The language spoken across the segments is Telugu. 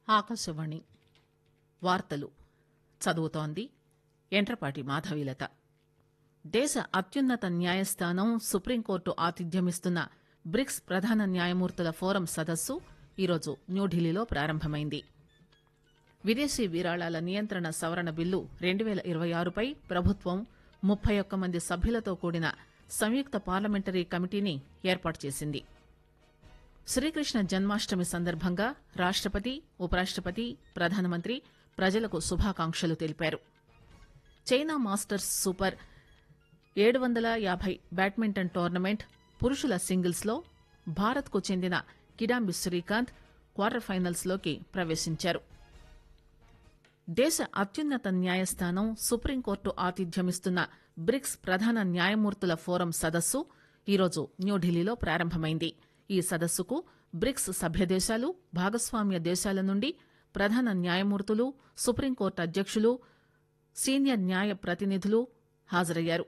ఆకాశవాణి వార్తలు చదువుతోంది ఎంట్రపాటి మాధవీలత దేశ అత్యున్నత న్యాయస్థానం సుప్రీంకోర్టు ఆతిథ్యమిస్తున్న బ్రిక్స్ ప్రధాన న్యాయమూర్తుల ఫోరం సదస్సు ఈరోజు న్యూఢిల్లీలో ప్రారంభమైంది విదేశీ విరాళాల నియంత్రణ సవరణ బిల్లు రెండు పేల ఇరవై ఆరుపై ప్రభుత్వం ముప్పై ఒక్క మంది సభ్యులతో కూడిన సంయుక్త పార్లమెంటరీ కమిటీని ఏర్పాటు చేసింది శ్రీకృష్ణ జన్మాష్టమి సందర్భంగా రాష్టపతి ఉపరాష్టపతి ప్రధానమంత్రి ప్రజలకు శుభాకాంక్షలు తెలిపారు చైనా మాస్టర్స్ సూపర్ ఏడు వందల యాభై బ్యాడ్మింటన్ టోర్నమెంట్ పురుషుల సింగిల్స్ లో భారత్ కు చెందిన కిడాంబి శ్రీకాంత్ క్వార్టర్ ఫైనల్స్ లోకి ప్రవేశించారు దేశ అత్యున్నత న్యాయస్థానం సుప్రీంకోర్టు ఆతిథ్యమిస్తున్న బ్రిక్స్ ప్రధాన న్యాయమూర్తుల ఫోరం సదస్సు ఈరోజు న్యూఢిల్లీలో ప్రారంభమైంది ఈ సదస్సుకు బ్రిక్స్ సభ్యదేశాలు భాగస్వామ్య దేశాల నుండి ప్రధాన న్యాయమూర్తులు సుప్రీంకోర్టు అధ్యక్షులు సీనియర్ న్యాయ ప్రతినిధులు హాజరయ్యారు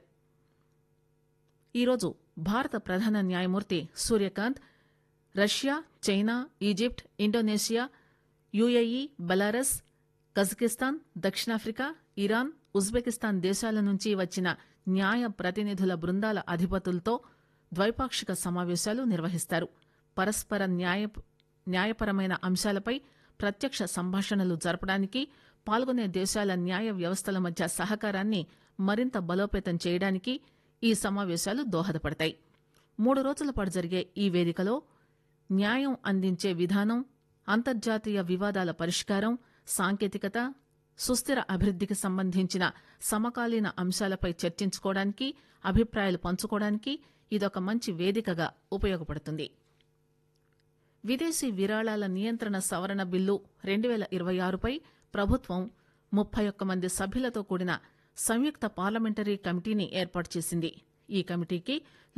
ఈరోజు భారత ప్రధాన న్యాయమూర్తి Suryakant Russia China Egypt Indonesia UAE Belarus Kazakhstan దక్షిణాఫ్రికా ఇరాన్ ఉజ్బెకిస్తాన్ దేశాల నుంచి వచ్చిన న్యాయ ప్రతినిధుల బృందాల అధిపతులతో ద్వైపాక్షిక సమావేశాలు నిర్వహిస్తారు పరస్పర న్యాయ న్యాయపరమైన అంశాలపై ప్రత్యక్ష సంభాషణలు జరపడానికి పాల్గొనే దేశాల న్యాయ వ్యవస్థల మధ్య సహకారాన్ని మరింత బలోపేతం చేయడానికి ఈ సమావేశాలు దోహదపడతాయి మూడు రోజుల పాటు జరిగే ఈ వేదికలో న్యాయం అందించే విధానం అంతర్జాతీయ వివాదాల పరిష్కారం సాంకేతికత సుస్థిర అభివృద్దికి సంబంధించిన సమకాలీన అంశాలపై చర్చించుకోవడానికి అభిప్రాయాలు పంచుకోవడానికి ఇదొక మంచి వేదికగా ఉపయోగపడుతుంది విదేశీ విరాళాల నియంత్రణ సవరణ బిల్లు రెండు పేల ఇరవై ఆరుపై ప్రభుత్వం ముప్పై ఒక్క మంది సభ్యులతో కూడిన సంయుక్త పార్లమెంటరీ కమిటీని ఏర్పాటు చేసింది ఈ కమిటీకి